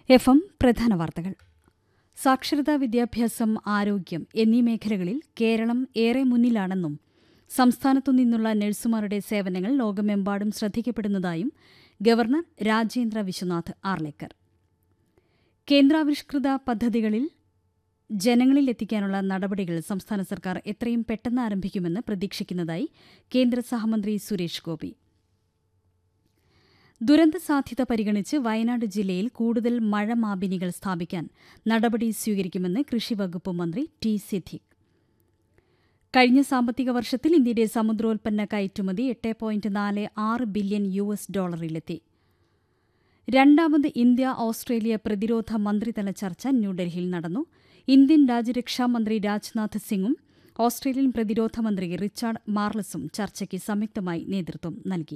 F M പ്രധാന വാർത്തകൾ സാക്ഷരതാ വിദ്യാഭ്യാസം ആരോഗ്യം എന്നീ മേഖലകളിൽ കേരളം ഏറെ മുന്നിലാണെന്നും സംസ്ഥാനത്തു നിന്നുള്ള നഴ്സുമാരുടെ സേവനങ്ങൾ ലോകമെമ്പാടും ശ്രദ്ധിക്കപ്പെടുന്നതായും ഗവർണർ രാജേന്ദ്ര വിശ്വനാഥ് ആർലേക്കർ കേന്ദ്രാവിഷ്കൃത പദ്ധതികളിൽ ജനങ്ങളിൽ എത്തിക്കാനുള്ള നടപടികൾ സംസ്ഥാന സർക്കാർ എത്രയും പെട്ടെന്ന് ആരംഭിക്കുമെന്ന് പ്രതീക്ഷിക്കുന്നതായി കേന്ദ്ര സഹമന്ത്രി സുരേഷ് ഗോപി ദുരന്ത സാധ്യത പരിഗണിച്ച് വയനാട് ജില്ലയിൽ കൂടുതൽ മഴ മാപിനികൾ സ്ഥാപിക്കാൻ നടപടി സ്വീകരിക്കുമെന്ന് കൃഷിവകുപ്പ് മന്ത്രി ടി സിദ്ദിഖ് കഴിഞ്ഞ സാമ്പത്തിക വർഷത്തിൽ ഇന്ത്യയുടെ സമുദ്രോൽപ്പന്ന കയറ്റുമതി എട്ട് പോയിന്റ് നാല് ആറ് ബില്യൺ യു എസ് ഡോളറിലെത്തി രണ്ടാമത് ഇന്ത്യ ഓസ്ട്രേലിയ പ്രതിരോധ മന്ത്രിതല ചർച്ച ന്യൂഡൽഹിയിൽ നടന്നു ഇന്ത്യൻ രാജ്യരക്ഷാ മന്ത്രി രാജ്നാഥ് സിംഗും ഓസ്ട്രേലിയൻ പ്രതിരോധ മന്ത്രി റിച്ചാർഡ് മാർലസും ചർച്ചയ്ക്ക് സംയുക്തമായി നേതൃത്വം നൽകി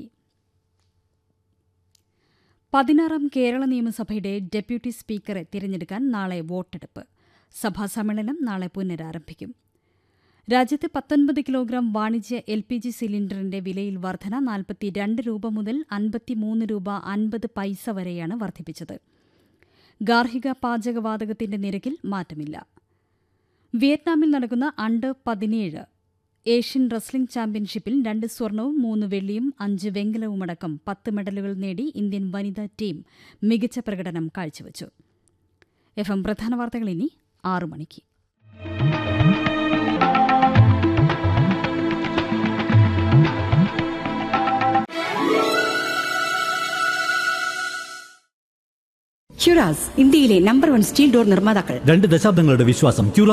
പതിനാറാം കേരള നിയമസഭയുടെ ഡെപ്യൂട്ടി സ്പീക്കറെ തിരഞ്ഞെടുക്കാൻ നാളെ വോട്ടെടുപ്പ് സഭാ സമ്മേളനം നാളെ പുനരാരംഭിക്കും രാജ്യത്ത് പത്തൊൻപത് കിലോഗ്രാം വാണിജ്യ എൽ പി ജി സിലിണ്ടറിന്റെ വിലയിൽ വർധന നാൽപ്പത്തിരണ്ട് രൂപ മുതൽ അൻപത്തിമൂന്ന് രൂപ അൻപത് പൈസ വരെയാണ് വർദ്ധിപ്പിച്ചത് ഗാർഹിക പാചകവാതകത്തിന്റെ നിരക്കിൽ മാറ്റമില്ല വിയറ്റ്നാമിൽ നടക്കുന്ന അണ്ടർ പതിനേഴ് ഏഷ്യൻ റസ്ലിംഗ് ചാമ്പ്യൻഷിപ്പിൽ രണ്ട് സ്വർണവും മൂന്ന് വെള്ളിയും അഞ്ച് വെങ്കലവുമടക്കം പത്ത് മെഡലുകൾ നേടി ഇന്ത്യൻ വനിതാ ടീം മികച്ച പ്രകടനം കാഴ്ചവച്ചു എഫ് എം പ്രധാന വാർത്തകൾ ഇനി ആറു മണിക്ക് ഹ്യുറാസ് ഇന്ത്യയിലെ നമ്പർ വൺ സ്റ്റീൽ ഡോർ നിർമ്മാതാക്കൾ രണ്ട് ദശാബ്ദങ്ങളുടെ വിശ്വാസം ക്യൂറ